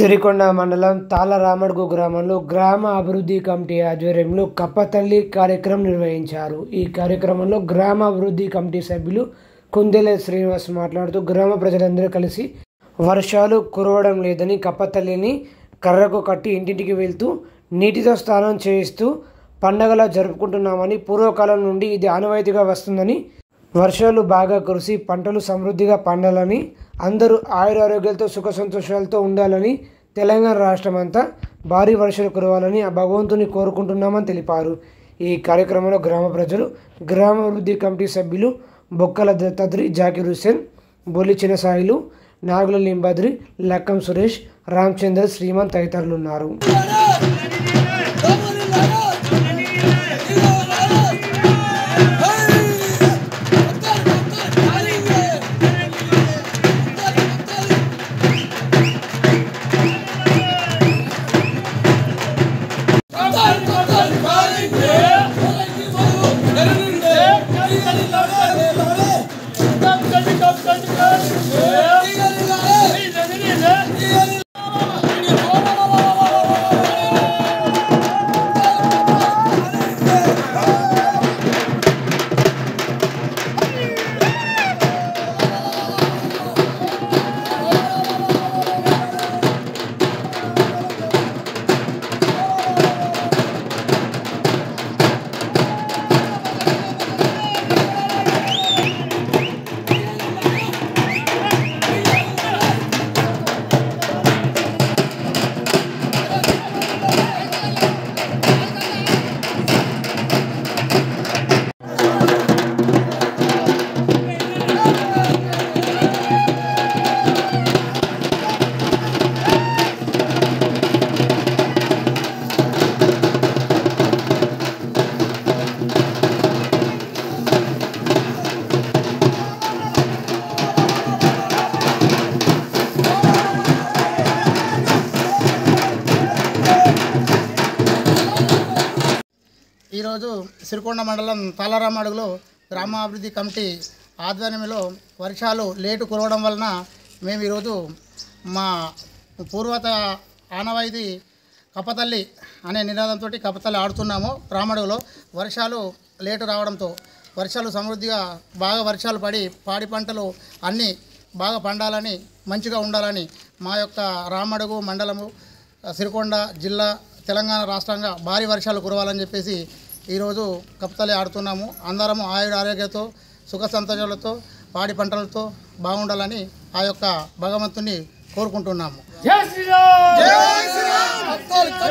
సిరికొండ మండలం తాళరామడుగు గ్రామంలో గ్రామ అభివృద్ధి కమిటీ ఆధ్వర్యంలో కప్పతల్లి కార్యక్రమం నిర్వహించారు ఈ కార్యక్రమంలో గ్రామ అభివృద్ధి కమిటీ సభ్యులు కుందెల శ్రీనివాస్ మాట్లాడుతూ గ్రామ ప్రజలందరూ కలిసి వర్షాలు కురవడం లేదని కప్పతల్లిని కర్రకు కట్టి ఇంటింటికి వెళ్తూ నీటితో స్నానం చేయిస్తూ పండగలా జరుపుకుంటున్నామని పూర్వకాలం నుండి ఇది ఆనవాయితీగా వస్తుందని వర్షాలు బాగా కురిసి పంటలు సమృద్ధిగా పండాలని అందరూ ఆయురారోగ్యాలతో సుఖ సంతోషాలతో ఉండాలని తెలంగాణ రాష్ట్రం అంతా భారీ వర్షాలు కురవాలని ఆ భగవంతుని కోరుకుంటున్నామని తెలిపారు ఈ కార్యక్రమంలో గ్రామ ప్రజలు గ్రామాభివృద్ధి కమిటీ సభ్యులు బొక్కల దత్తాత్రి జాకిర్ హుస్సేన్ బొల్లి చిన్నసాయిలు నాగుల లింబాద్రి లక్కం సురేష్ రామచంద్ర శ్రీమాన్ తదితరులు ఉన్నారు ఈరోజు సిరికొండ మండలం తాళరామడుగులో గ్రామాభివృద్ధి కమిటీ ఆధ్వర్యంలో వర్షాలు లేటు కురవడం వలన మేము ఈరోజు మా పూర్వత ఆనవాయితీ కప్పతల్లి అనే నినాదంతో కప్పతల్లి ఆడుతున్నాము రామడుగులో వర్షాలు లేటు రావడంతో వర్షాలు సమృద్ధిగా బాగా వర్షాలు పడి పాడి పంటలు అన్నీ బాగా పండాలని మంచిగా ఉండాలని మా యొక్క రామడుగు మండలము సిరికొండ జిల్లా తెలంగాణ రాష్ట్రంగా భారీ వర్షాలు కురవాలని చెప్పేసి ఈరోజు కప్తలే ఆడుతున్నాము అందరము ఆయుర ఆరోగ్యంతో సుఖ సంతోషాలతో పాడి పంటలతో బాగుండాలని ఆ యొక్క భగవంతుని కోరుకుంటున్నాము